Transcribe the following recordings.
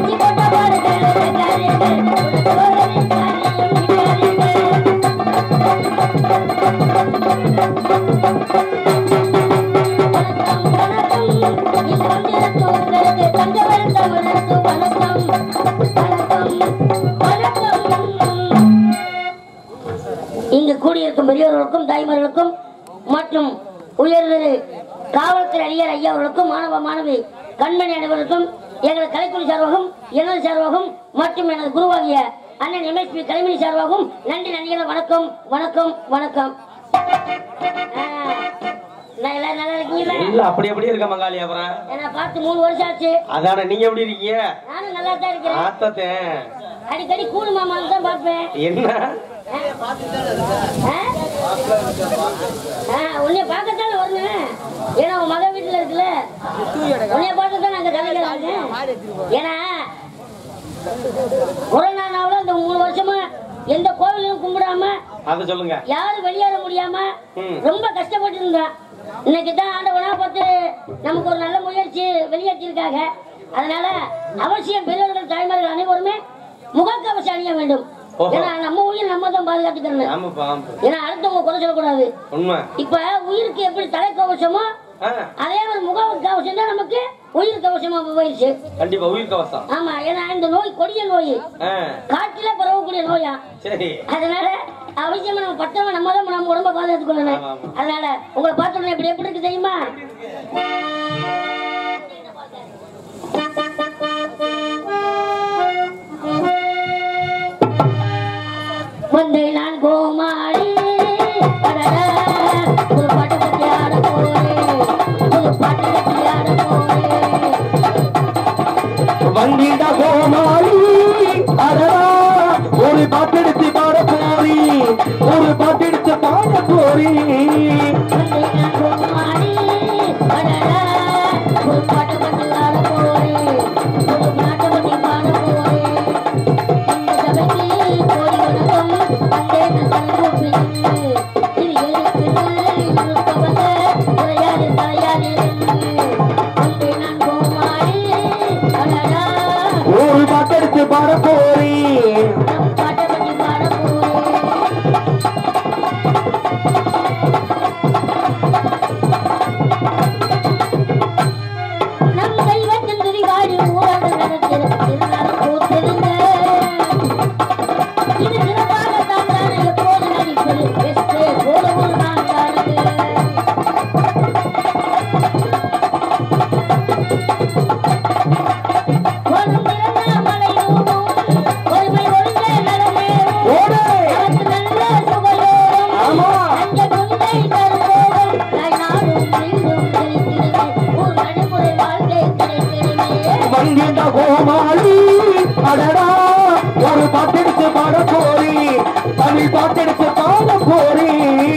ஊசி போட்ட பாடு கேளுங்க கேளுங்க உனக்கு ஒரு காரியம் கேளுங்க வணக்கம் வணக்கம் இங்கு வந்திருக்கும் உங்களுக்கு தங்கவரம் தமிழருக்கு வணக்கம் வணக்கம் வணக்கம் இங்கு கூடியிருக்கும் பெரியவர்களுக்கும் தாய்மார்களுக்கும் மற்றும் உயர்திரு காவல்துறை அதிகாரி ஐயா அவர்களுக்கும் மாணவ மாணவி கண்மணி அனைவருக்கும் எங்களது கலைக்குழு சார்பாகவும் எனது சார்பாகவும் மற்றும் எனது குருவாகிய அண்ணன் எம்எஸ்பி கலைமணி சார்பாகவும் நன்றி நன்றிகள் வணக்கம் வணக்கம் வணக்கம் ஆ, நான் எல்லாரும் நல்லா இருக்கீங்களா இல்ல அப்படி அப்படியே இருக்க மங்காளி அப்புறம் என்ன பார்த்து மூணு வருஷம் ஆச்சு அதானே நீங்க எப்படி இருக்கீங்க நானும் நல்லா தான் இருக்கிறேன் ஆத்தத்தே அடிக்கடி கூடு மாமான்னு தான் பார்ப்பேன் என்ன ஆ? ஆ, உன்னைய பார்க்கத்தானே வரணும் ஏன்னா உன் மக வீட்டுல இருக்குல்ல உன்னைய பார்க்கத்தான் நாங்க கலைஞர் வந்தேன் ஏன்னா கொரோனானாவில் இந்த மூணு வருஷமா எந்த கோவிலையும் கும்பிடாம அத சொல்லுங்க யாரும் வெளியேற முடியாம ம். ரொம்ப கஷ்டப்பட்டு இருந்தான் இன்னைக்கு தான் ஆண்டவனா பார்த்து நமக்கு ஒரு நல்ல முயற்சி வெளியேற்றிருக்காங்க அதனால அவசியம் பெரியவர்கள் தாய்மார்கள் அனைவருமே முகக்கவசம் அணிய வேண்டும் ஓஹோ. ஏன்னா நம்ம உயிர் நம்ம தான் பாதுகாத்துக்கணும் ஆமாப்பா ஆமா ஏன்னா அடுத்தவங்க குறை சொல்லக்கூடாது உண்மை இப்ப உயிருக்கு எப்படி தலைக்கவசமோ ஆ, அதே ஒரு முக கவசம் தான் நமக்கு உயிர் கவசமா போயிடுச்சு கண்டிப்பா உயிர் கவசம் ஆமா ஏன்னா இந்த நோய் கொடிய நோய் ஆ, காற்றில பரவக்கூடிய நோயா சரி அதனால அவசியமா நம்ம பத்தவங்க நம்ம தான் நம்ம உடம்ப பாதுகாத்துக் கொள்ளணும் ஆமா, ஆமா. அதனால உங்களை பார்த்தோன்னே இப்படி எப்படி இருக்கு தெரியுமா வந்து நான் கோமாளி அடடா, ஒரு பாட்டு கட்டி ஆட போறேன் ஒரு பாட்டு கட்டி ஆட போறேன் வந்திட கோமாளி அடடா ஒரு பாட்டெடுத்து பாட போறி ஒரு பாட்டெடுத்து பாட போறி வந்து நான் கோமாளி அடடா, ஒரு பாட்டு கட்டி ஆட போறேன் ஒரு பாட்டு கட்டி பாட போறேன் இந்த சபைக்கு கோடி வணக்கம் வந்தேன் நான் கூப்பிட்டு இது எழுப்பிட்டு இருப்பவங்க தலையாடி தலையாடி வந்து நான் கோமாளி அடடா ஒரு பாட்டெடுத்து பாட போறி நம்ம பாட்டை பத்தி பாட போறேன் நம் தெய்வத்தின் துதிவாடி ஊராக நடக்கிற திருநாள் கூத்திருங்க இது சிறப்பாக தான் தானே எப்போது நடிப்பது எஸ்டே போலவும் நான் தானுங்க ஒருங்கிருந்த மலை ஊரும், ஒருமை ஒழுங்க நடந்தேறும். ஓடு நமக்கு நல்ல சுகயோகம். ஆமா. அந்த குந்தை தருவோகம். நாய் நாடும் வீடும் செழித்திடுமே. ஒரு நடைமுறை வாழ்க்கை கிடைத்திடுமே. வந்திட கோமாளி அடடா ஒரு பாட்டெடுத்து பாட போறி தமிழ் பாட்டெடுத்து பாட போறி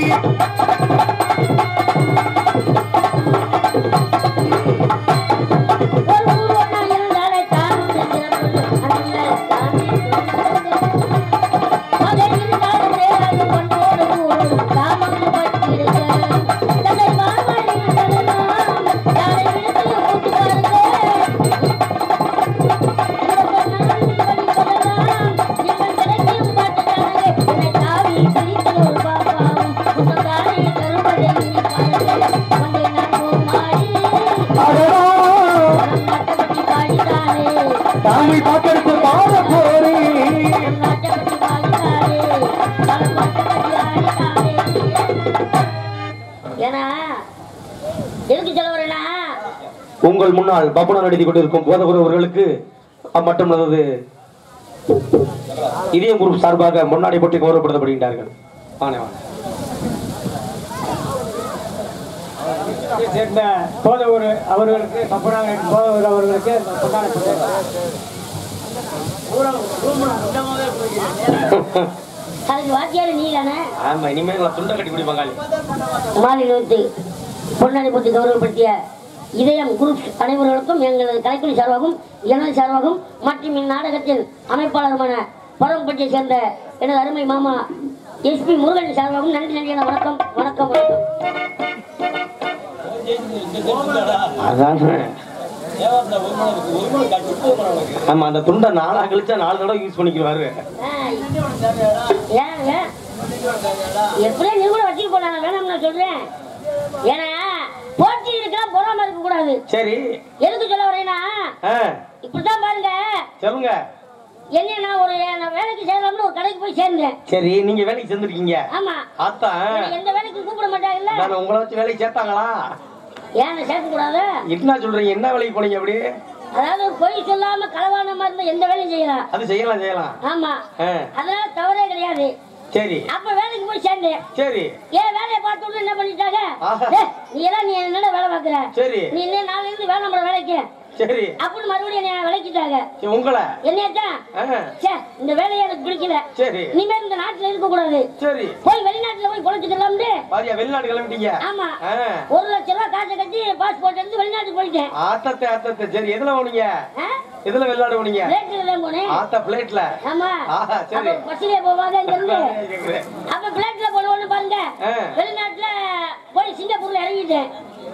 ஒரு ஊர்வனா இருந்தாலே தானும் செஞ்சிடப்படும். அந்த சாமி சொன்னது. மகன் இருந்தாலும் சேராது பொன்னோடு ஊரும் காமம் பட்டிருக்க. தன்னை வாழ்வாழி நடனம். யாரை விடுதலையும் கூட்டி பாருங்க. அடடா தமிழ் பாட்டெடுத்து பாட போறி ஏன்னா எதுக்கு சொல்ல வரேன்னா உங்கள் முன்னால் பப்புனம் நடத்தி கொண்டிருக்கும் போதகுரு அவர்களுக்கு மற்றும் நமது இதயம் குரூப் சார்பாக முன்னாடி போட்டி கௌரவப்படுத்தப்படுகின்றார்கள் வாங்க வாங்க சேர்ந்த போதவூர் அவர்களுக்கு பப்பனாக போதவூர் அவர்களுக்கு பொன்னாடை கொடுத்தார். அதுக்கு வாத்தியார் நீ தானே ஆமா இனிமேல் நான் துண்டை கட்டி குடி பங்காளி மாநிலத்தை பொன்னணிபுத்தி கௌரவப்படுத்திய இதயம் குரூப் அனைவர்களுக்கும் எங்களது கலைக்குழு சார்பாகவும் எனது சார்பாகவும் மற்றும் இந்நாடகத்தின் அமைப்பாளருமான பரம்பட்டியை சேர்ந்த எனது அருமை மாமா எஸ்பி முருகன் சார்பாகவும் நன்றி நன்றியான வணக்கம் வணக்கம் வணக்கம் அதான் ஆமா அந்த துண்டை நாளா கழிச்சா நாலு தடவை யூஸ் பண்ணிக்குவாரு ஏங்க எப்படியே நீ கூட வச்சுட்டு போனாங்க வேணாம் நான் சொல்றேன் ஏன்னா போட்டி இருக்கலாம் பொறாம இருக்க கூடாது சரி எதுக்கு சொல்ல வரேன்னா ஆ, இப்படிதான் பாருங்க சொல்லுங்க என்ன நான் ஒரு நான் வேலைக்கு சேரலாம்னு ஒரு கடைக்கு போய் சேர்ந்தேன் சரி நீங்க வேலைக்கு சேர்ந்துருக்கீங்க ஆமா ஆத்தா என்னை எந்த வேலைக்கு கூப்பிட மாட்டாங்கல்ல நான் உங்களை வச்சு வேலைக்கு சேர்த்தாங்களா ஏன் சேர்க்க கூடாது என்ன சொல்றீங்க என்ன வேலைக்கு போனீங்க அப்படி அதாவது பொய் சொல்லாம களவானமா இருந்தா எந்த வேலையும் செய்யலாம் அது செய்யலாம் செய்யலாம் ஆமா ஆ, அதனால தவறே கிடையாது சரி அப்ப வேலைக்கு போய் சேர்ந்தேன் சரி ஏன் வேலையை பார்த்த உடனே என்ன பண்ணிட்டாங்க ஆஹா. டேய், நீ எல்லாம் நீ என்னடா வேலை பார்க்கற சரி நீ என்ன நாளைல இருந்து வேலை நம்மள வேலைக்கு சரி அப்படின்னு மறுபடியும் என்னை விளக்கிட்டாங்க சரி, உங்களை என்னையத்தான் ஆ, ச்சே இந்த வேலையை எனக்கு பிடிக்கல சரி இனிமேல் இந்த நாட்டுல இருக்க கூடாது சரி போய் வெளிநாட்டுல போய் பொழைச்சுக்கலாம்னு பாரியா வெளிநாடு கிளம்பிட்டீங்க ஆமா ஆ, ஒரு லட்சம் ரூபாய் காசை கட்டி பாஸ்போர்ட் எடுத்து வெளிநாட்டுக்கு போயிட்டேன் ஆத்தத்தை ஆத்தத்தை சரி எதுல போனீங்க ஆ? எதுல வெளிநாடு போனீங்க பிளேட்ல தான் போனேன் ஆத்தா பிளேட்ல ஆமா ஆஹா, சரி. அப்ப பஸ்லயே போவாங்க இங்க இருந்து கேக்குறேன். அப்ப பிளேட்ல போன உடனே பாருங்க ஆ. வெளிநாட்டுல போய் சிங்கப்பூர்ல இறங்கிட்டேன்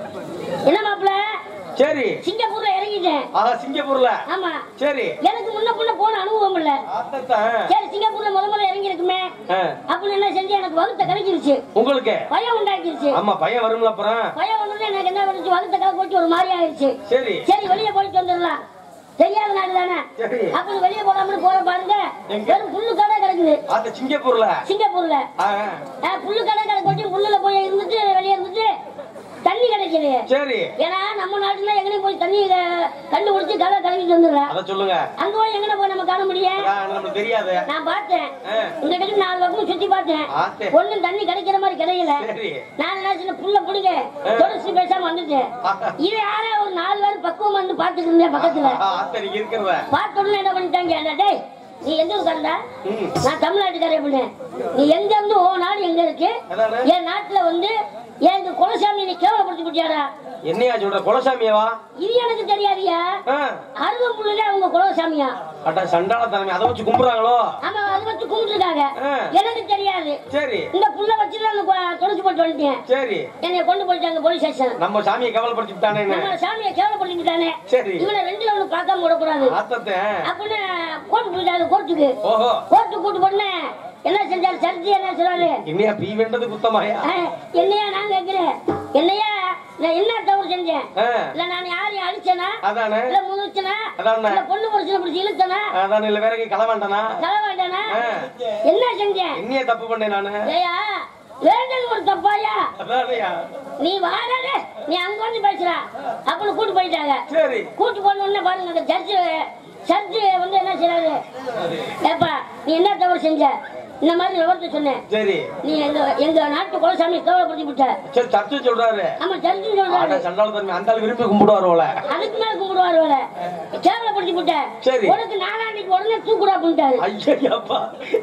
என்ன மாப்பிள சரி சிங்கப்பூர்ல இறங்கிட்டேன் ஆஹா சிங்கப்பூர்ல ஆமா சரி எனக்கு முன்ன பின்ன போன அனுபவம் இல்ல ஆத்தத்தா சரி சிங்கப்பூர்ல முத முதல்ல இறங்கி இருக்குமே ஆ, அப்படின்னு என்ன செஞ்சு எனக்கு வகுத்த கிடைச்சிருச்சு உங்களுக்கு பயம் உண்டாக்கிருச்சு ஆமா பையன் வரும்ல அப்புறம் பயம் வந்தது எனக்கு என்ன பண்ணுச்சு வகுத்த கலை போட்டு ஒரு மாதிரி ஆயிடுச்சு சரி சரி வெளியே போயிட்டு வந்துடலாம் தெரியாத நாடு தானே சரி. அப்ப வெளியே போலாம்னு போற பாருங்க எங்க? வெறும் புல்லு கடை கிடக்குது ஆத்த சிங்கப்பூர்ல சிங்கப்பூர்ல ஆ, ஆ, புல்லு கடை கிடக்கு வச்சு புல்லுல போய் இருந்துட்டு வெளியே இருந்துட்டு தண்ணி கிடைக்குது சரி ஏன்னா நம்ம நாட்டுல எங்கனையும் போய் தண்ணி க- கண்டுபிடிச்சு கடை கலக்கிட்டு வந்துடுறேன் அத சொல்லுங்க அங்க போய் எங்கன போய் நம்ம காண முடியும் அதான் நமக்கு தெரியாது நான் பார்த்தேன் ஆ. இந்த கிட்ட நாலு பக்கமும் சுத்தி பார்த்தேன் ஆத்தே. ஒண்ணும் தண்ணி கிடைக்கிற மாதிரி கிடைக்கல சரி நான் என்ன சின்ன புள்ள புடிங்க தொடர்ச்சி பேசாம வந்துட்டேன் இது யாரோ ஒரு நாலு பேர் பக்குவம் வந்து பாத்துட்டு இருந்தேன் பக்கத்துல ஆ, ஆத்த நீங்க இருக்கிறத பார்த்த உடனே என்ன பண்ணிட்டாங்க "அடா டேய் நீ எங்க உட்கார்ந்தா ம். நான் தமிழ்நாட்டுக்காரே பண்ணேன் நீ எங்க இருந்து ஓ நாடு எங்க இருக்கு அதானே? என் நாட்டுல வந்து என் இந்த குலசாமி நீ கேவலப்படுத்தி விட்டியாடா என்னையா சொல்ற குலசாமியவா இது எனக்கு தெரியாதியா ஆ, அருகம்புள்ளுல அவங்க குலசாமியா அட்டா சண்டாள தலைமை அதை வச்சு கும்பிடுறாங்களோ ஆமா அதை வச்சு கும்பிட்டுருக்காங்க ஆ. எனக்கு தெரியாது சரி இந்த புள்ள வச்சுதான் நான் தொலைச்சு போட்டு வந்துட்டேன் சரி என்னை கொண்டு போயிட்டாங்க போலீஸ் ஸ்டேஷன் நம்ம சாமியை கவலைப்படுத்தி விட்டானே நம்ம சாமியை கேவலப்படுத்திட்டானே சரி இவனை ரெண்டுல ஒண்ணு பார்க்காம விடக்கூடாது ஆத்தத்தை அப்படின்னு கோர்ட்டு போயிட்டாரு கோர்ட்டுக்கு ஓஹோ கோர்ட்டு கூட்டு பொண்ணு என்ன செஞ்சாரு சர்ஜி என்ன சொன்னாரு என்னையா பீ வேண்டது குத்தமாயா அஹ், என்னையா நான் கேட்கிறேன் என்னையா நான் என்ன தவறு செஞ்சேன் ஆ, இல்ல நான் யாரையும் அடிச்சேனா அதானே இல்ல முதிச்சனா அதானே. இல்ல பொண்ணு பொடிச்சு பிடிச்சி இழுத்தனா அதானே இல்ல வேற எங்கேயும் கள வேண்டானா தலை வேண்டானா ஆ. என்ன செஞ்சேன் என்னைய தப்பு பண்ணேன் நானு ஏயா வேண்டது ஒரு தப்பாயா அதானையா நீ வாடாத நீ அங்க வந்து பேசுற அப்படின்னு கூட்டு போயிட்டாங்க சரி கூட்டு போன உடனே பாருங்க அந்த ஜட்ஜு ஜட்ஜு வந்து என்ன செய்யறாரு ஏப்பா நீ என்ன தவறு செஞ்ச இந்த மாதிரி விவரத்தை சொன்னேன் சரி நீ எங்க எங்க நாட்டு குலசாமி கவலைப்படுத்தி விட்ட சரி சர்ச்சு சொல்றாரு ஆமா ஜட்ஜு ஆட சொல்றாரு சண்டாள தன்மை அந்த ஆள் விரும்பி கும்பிடுவார் போல அதுக்கு மேல கும்பிடுவாரு வேற கேவலப்படுத்தி விட்ட சரி. உனக்கு நாலாண்டிக்கு உடனே தூக்குடா பண்ணிட்டாரு ஐயப்பா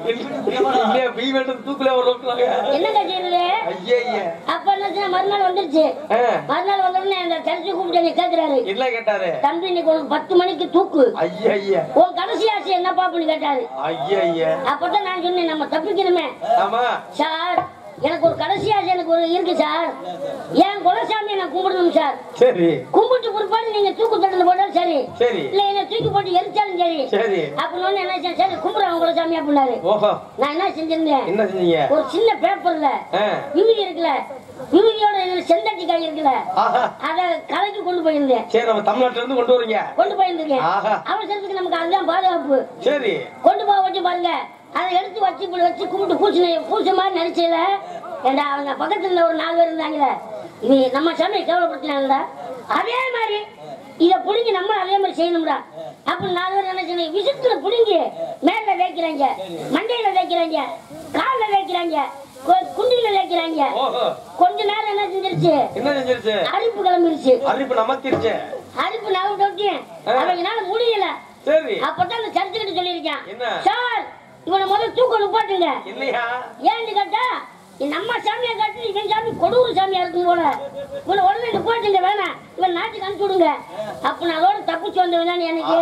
இல்லையா பீ வேண்டது தூக்குல ஒரு என்னங்க செய்யறது ஐயா அப்ப என்ன மறுநாள் வந்துருச்சு மறுநாள் வந்த உடனே அந்த சர்ச்சு கூப்பிட்டு என்னை கேக்குறாரு என்ன கேட்டாரு தம்பி இன்னைக்கு உனக்கு பத்து மணிக்கு தூக்கு ஐயா ஐயா உன் கடைசி ஆசை என்னப்பா அப்படின்னு கேட்டாரு ஐயா ஐயா அப்பதான் நான் சொன்னேன் நம்ம தப்பிக்கணுமே ஆமா சார் எனக்கு ஒரு கடைசி ஆசை எனக்கு ஒரு இருக்கு சார் என் குலசாமியை நான் கும்பிடணும் சார் சரி கும்பிட்டு பிற்பாடு நீங்க தூக்கு தட்டில் போட்டாலும் சரி சரி இல்ல என்ன தூக்கி போட்டு எரிச்சாலும் சரி சரி அப்படின்னு ஒண்ணு என்ன செஞ்சேன், சரி கும்பிடுறேன் குலசாமி அப்படின்னாரு ஓஹோ நான் என்ன செஞ்சிருந்தேன் என்ன செஞ்சீங்க ஒரு சின்ன பேப்பர்ல ஆ. விபூதி இருக்குல்ல விபூதியோட இதுல செந்தட்டி காய் இருக்குல்ல ஆஹா அத கலக்கி கொண்டு போயிருந்தேன் சரி நம்ம தமிழ்நாட்டுல இருந்து கொண்டு வரீங்க கொண்டு போயிருந்திருக்கேன் ஆஹா. அவசரத்துக்கு நமக்கு அதுதான் பாதுகாப்பு சரி கொண்டு போக வச்சு பாருங்க அதை எடுத்து வச்சு இப்படி வச்சு கும்பிட்டு பூசின பூச மாதிரி நடிச்சல ஏண்டா அவங்க பக்கத்துல ஒரு நாலு பேர் இருந்தாங்களே இது நம்ம சாமியை கேவலப்படுத்தினாங்களா அதே மாதிரி இத புடுங்கி நம்ம அதே மாதிரி செய்யணும்டா அப்படி நாலு பேர் என்ன செய்யணும் விசுத்துல புடுங்கி மேல வைக்கிறாங்க மண்டையில வைக்கிறாங்க கால்ல வைக்கிறாங்க கு- குண்டில வைக்கிறாங்க ஓஹோ கொஞ்ச நேரம் என்ன செஞ்சிருச்சு என்ன செஞ்சிருச்சு அரிப்பு கிளம்பிருச்சு அறிப்பு நமத்திருச்சு அரிப்பு நான் விட்டு அவங்கனால முடியல சரி அப்பதான் அந்த சர்ச்சுக்கிட்ட சொல்லியிருக்கேன் என்ன? சார் இவனை முதல்ல தூக்க நிப்பாட்டுங்க இல்லையா ஏன்னு கேட்டா இது நம்ம சாமியை காட்டி இவன் சாமி கொடூர் சாமியா இருக்கும் போல இவனை உடனே நிப்பாட்டுங்க வேணாம் இவன் நாட்டுக்கு அனுப்பிச்சு விடுங்க அப்ப நான் அதோட தப்பிச்சு வந்தவன் தான் எனக்கு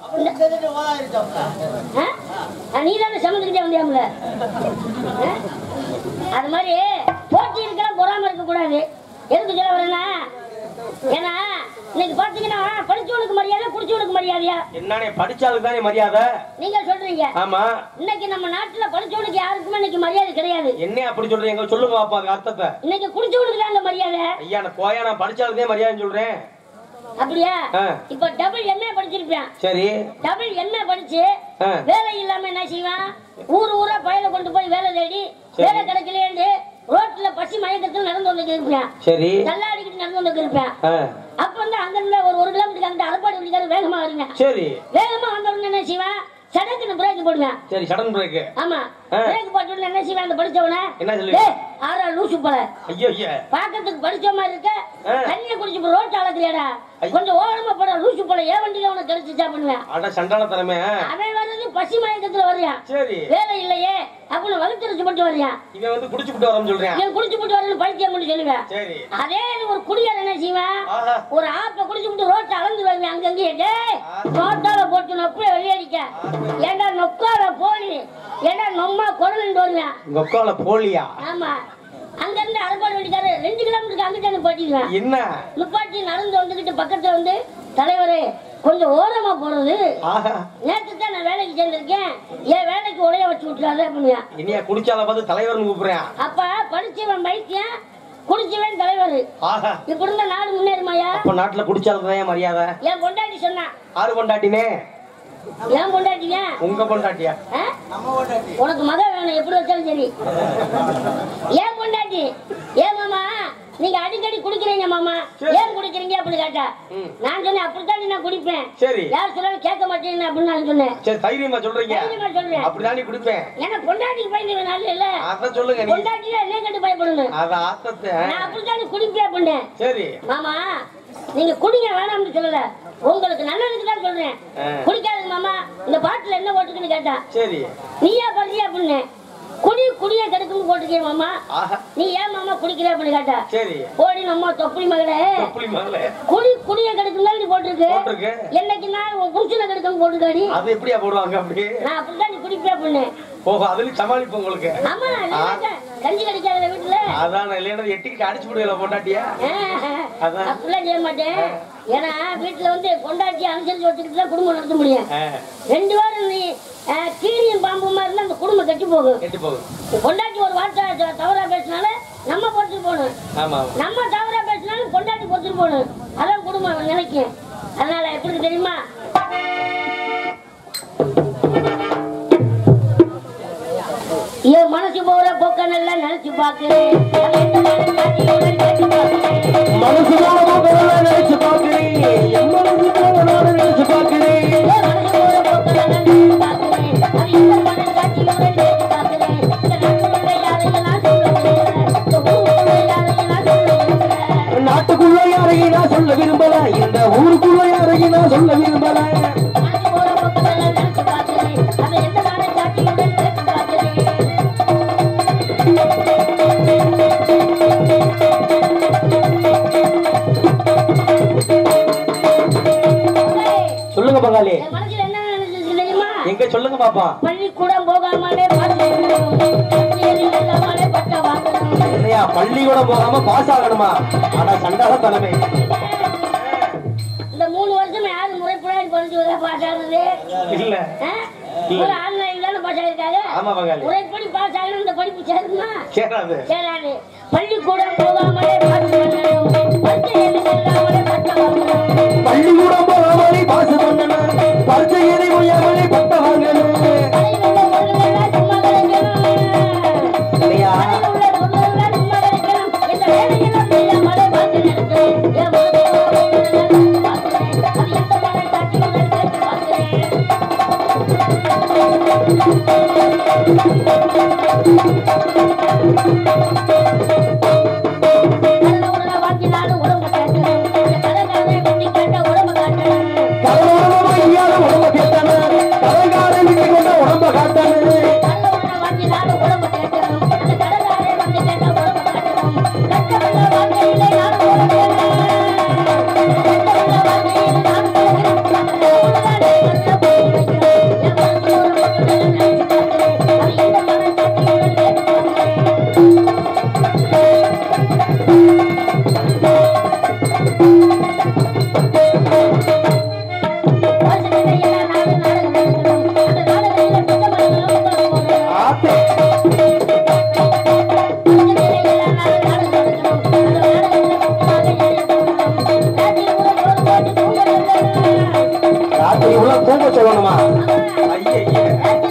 இந்த- ஆ? ஆ, நீ தானே சமந்துக்கிட்டே வந்தியாமல ஆ? அது மாதிரி போட்டி இருக்கலாம் பொறாம இருக்க கூடாது எதுக்கு சொல்ல வரேன்னா ஏன்னா இன்னைக்கு பாத்தீங்கன்னா படிச்சவனுக்கு மரியாதை குடிச்சவனுக்கு மரியாதையா என்னனே படிச்சாலுக்கு தானே மரியாதை நீங்க சொல்றீங்க ஆமா இன்னைக்கு நம்ம நாட்டுல படிச்சவனுக்கு யாருக்குமே இன்னைக்கு மரியாதை கிடையாது என்ன அப்படி சொல்றீங்க சொல்லுங்க பாப்பா அதுக்கு அர்த்தத்தை இன்னைக்கு குடிச்சவனுக்கு தாங்க மரியாதை ஐயா நான் போயா நான் படிச்சாலுக்கே மரியாதைன்னு சொல்றேன் அப்படியா ஆ. இப்ப டபுள் எம்ஏ படிச்சிருப்பேன் சரி டபுள் எம்ஏ படிச்சு ஆ. வேலை இல்லாம என்ன செய்வான் ஊர் ஊரா பயல கொண்டு போய் வேலை தேடி சரி. வேலை கிடைக்கலேன்னு ரோட்ல பசி மயக்கத்தில் நடந்து வந்து இருப்பேன் சரி தள்ளாடிக்கிட்டு நடந்து வந்து இருப்பேன் ஆ, அப்ப வந்து அங்க இருந்து ஒரு ஒரு கிலோமீட்டருக்கு அங்கிட்ட அலப்பாடி வண்டிக்கார வேகமா வருங்க சரி வேகமா வந்த உடனே என்ன செய்வேன் சடக்குன்னு பிரேக் போடுவேன் சரி சடன் பிரேக் ஆமா ஆ. பிரேக் போட்ட உடனே என்ன செய்வேன் அந்த படிச்சவன என்ன சொல்லுவீங்க? டேய், ஆறா லூசு போல ஐயோ ஐயா பாக்கிறதுக்கு படிச்ச மாதிரி இருக்க ஆ. தண்ணிய குடிச்சு ரோட் அளக்குறியாடா கொஞ்சம் ஓரமா போட லூசு போல ஏன் வண்டியில உனக்கு கிடைச்சிச்சா பண்ணுவேன் அட சண்டான தலைமை அவன் வர்றது பசி மயக்கத்துல வர்றான் சரி வேலை இல்லையே அப்படின்னு வகுத்தரிச்சு போட்டு வர்றான் இவன் வந்து குடிச்சு விட்டு வரேன்னு சொல்றேன் இவன் குடிச்சு போட்டு வரணும் பைத்தியம் பண்ணி சொல்லுவேன் சரி அதே இது ஒரு குடியார் என்ன செய்வேன் ஆஹா ஒரு ஆப்ப குடிச்சு விட்டு ரோட்டை அளந்து வருவேன் அங்கங்கே டேய் நோட்டால போட்டு நொப்பே வெளியடிக்க ஏண்டா நொக்கால போலி ஏண்டா நொம்மா குரல் வருவேன் உங்க அக்கால போலியா ஆமா அங்க இருந்து அறுபாடு வண்டிக்காரு ரெண்டு கிலோமீட்டருக்கு அங்கிட்ட நிப்பாட்டிடுவேன் என்ன நிப்பாட்டி நடந்து வந்துகிட்டு பக்கத்துல வந்து தலைவரே கொஞ்சம் ஓரமா போறது ஆஹா நேற்று தான் நான் வேலைக்கு சேர்ந்திருக்கேன் என் வேலைக்கு உடைய வச்சு விட்டுறாத அப்படியா இனியா குடிச்சால பார்த்து தலைவர்னு கூப்பிடுறேன் அப்ப படிச்சவன் பைத்தியம் குடிச்சவன் தலைவர் ஆஹா இப்படி இருந்தா நாடு முன்னேறுமாயா அப்ப நாட்டுல குடிச்சாலுக்கு தான் மரியாதை என் பொண்டாட்டி சொன்னான் ஆறு பொண்டாட்டினே என் பொண்டாட்டியா உங்க பொண்டாட்டியா ஆ? உனக்கு மக வேணும் எப்படி வச்சாலும் சரி ஏன் பொண்டாட்டி ஏன் மாமா நீங்க அடிக்கடி குடிக்கிறீங்க மாமா ஏன் குடிக்கிறீங்க அப்படி கேட்டா ம். நான் சொன்னேன் அப்படித்தான் நான் குடிப்பேன் சரி யார் சொன்னாலும் கேட்க மாட்டேன்னு அப்படின்னு நான் சொன்னேன் சரி தைரியமா சொல்றீங்க தைரியமா சொல்றேன் அப்படிதான் நீ குடிப்பேன் ஏன்னா பொண்டாட்டிக்கு பயந்து நாள் இல்ல அதான் சொல்லுங்க நீ பொண்டாட்டியா என்ன கண்டு பயப்படணும் அத ஆத்தத்தை நான் அப்படித்தான் குடிப்பேன் அப்படின்னேன் சரி மாமா நீங்க குடிங்க வேணாம்னு சொல்லல உங்களுக்கு நல்லதுக்கு தான் சொல்றேன் ஆ. குடிக்காதுங்க மாமா இந்த பாட்டுல என்ன போட்டுக்குன்னு கேட்டா சரி நீயா பண்றியா அப்படின்னு குடி குடிய கெடுக்குன்னு போட்டிருக்கேன் மாமா ஆஹா நீ ஏன் மாமா குடிக்கிற அப்படின்னு கேட்டா சரி போடி நம்ம தொப்பி மகளே புளி மகளே குடி குடிய கெடுக்குன்னு நீ போட்டிருக்கு போட்டிருக்கு. என்னைக்கு நான் உன் புருஷனை கெடுக்கணும் போட்டுக்காடி அது எப்படியா போடுவாங்க அப்படி நான் அப்படிதான் நீ குடிப்பேன் அப்படின்னு ஓஹோ அதுலயும் சமாளிப்பு உங்களுக்கு ஆமா இல்லைனாக்கா கஞ்சி கடிக்காத வீட்டுல அதான் இல்லைன்னா எட்டிக்கிட்டு அடிச்சு விடுவீங்களா பொண்டாட்டியா அதான். அப்படிலாம் செய்ய மாட்டேன் ஏன்னா வீட்டுல வந்து பொண்டாட்டி அனுசரிச்சு வச்சுக்கிட்டு தான் குடும்பம் நடத்த முடியும் ஆ, ரெண்டு பேரும் நீ அஹ், கீரியும் பாம்புமா இருந்தா அந்த குடும்பம் கட்டி போகும் கெட்டு போகும் பொண்டாட்டி ஒரு வார்த்தை த- தவறா பேசினால நம்ம பொறுத்துட்டு போகணும் ஆமா ஆமா நம்ம தவறா பேசினாலும் பொண்டாட்டி பொறுத்துட்டு போகணும் அதான் குடும்பம் நினைக்கும் அதனால எப்படி தெரியுமா என் மனசு போற போக்க நல்லா நினைச்சு பாக்குறேன் அது எந்த மனசாட்சியோட கேட்டு பார்க்கிறேன். மனசு போல போகல நினைச்சு பாக்குறேன் என் மனசு போல நான் நினைச்சு பாக்குறேன் என் மனசு போற போக்க நல்லா நினைச்சு பாக்குறேன். அது எந்த மனசாட்சியோட கேட்டு பார்க்கிறேன். இந்த நாட்டுக்குள்ள யாரையும் நான் சொல்ல விரும்பல. இந்த ஊருக்குள்ள யாரையும் நான் சொல்ல விரும்பல. நாட்டுக்குள்ள யாரையும் நான் சொல்ல விரும்பல இந்த ஊருக்குள்ள யாரையும் நான் சொல்ல விரும்பல மனசு போற போக்க நல்லா நினைச்சு பாக்குறேன். அது எந்த மனசாட்சியோட கேட்டு பார்க்கிறேன். ஏய், சொல்லுங்க பங்காளி என் மனசுல என்ன நினைச்சிருக்கு தெரியுமா எங்க சொல்லுங்க பாப்பா பள்ளிக்கூடம் போகாமலே பாட்டு எழுதணும். பள்ளியில் இல்லாமலே பட்டை வாங்கணும். இல்லையா பள்ளிக்கூடம் போகாம பாஸ் ஆகணுமா ஆனா சண்டால தலைமை இந்த மூணு வருஷம் யாரு முறைப்படாடி படிச்சு பாஸ் ஆகுது இல்ல ஆ? ஒரு ஆன்லைன் தானே பாஸ் ஆயிருக்காங்க ஆமா பங்காளி முறைப்படி பாஸ் ஆகணும் இந்த படிப்பு சேருமா சேராது சேராது பள்ளிக்கூடம் போகாமலே பாட்டு பண்ணணும் பள்ளியில் இல்லாமலே பட்டை வாங்கணும் பள்ளிக்கூடம் போகாமலே பாசு பண்ணணும் பரிச்சை எழுதி முடியாமலே பட்ட வாங்கணும் தலையில் உள்ள பொருளெல்லாம் சும்மா கிடைக்கணும் இல்லையா தலையில் உள்ள பொருளெல்லாம் சும்மா கிடைக்கணும் இந்த வேலையெல்லாம் செய்யாமலே பார்த்து நடக்கணும் என் மனசு போகாமலே பார்க்கிறேன் அது எந்த மனசாட்சியுடன் கேட்டு பார்க்கிறேன் நல்ல உடலை வாங்கினாலும் உடம்பு காட்டணும் இந்த கடைக்காரன் வண்டி கேட்ட உடம்பு காட்டணும் தலைவரமா ஐயால உடம்ப கேட்டன தலைகாரன் விட்டு கொண்ட உடம்ப காட்டன நல்ல உடலை வாங்கினாலும் உடம்பு கேட்கணும் அந்த கடைக்காரன் வண்டி கேட்ட உடம்பு காட்டணும் கஷ்டமுள்ள வாழ்க்கையிலே நான் உழைக்கிறேன் கஷ்டமுள்ள வாழ்க்கையிலே நான் உழைக்கிறேன் அந்த உலகாலே கஷ்டப்பட்டு உழைக்கிறேன் என் மனசு ஒரு பக்கம் நினைச்சு பார்க்கிறேன் அது எந்த மனசாட்சியுடன் கேட்டு பார்க்கிறேன் தூங்க சொல்லணுமா ஐயே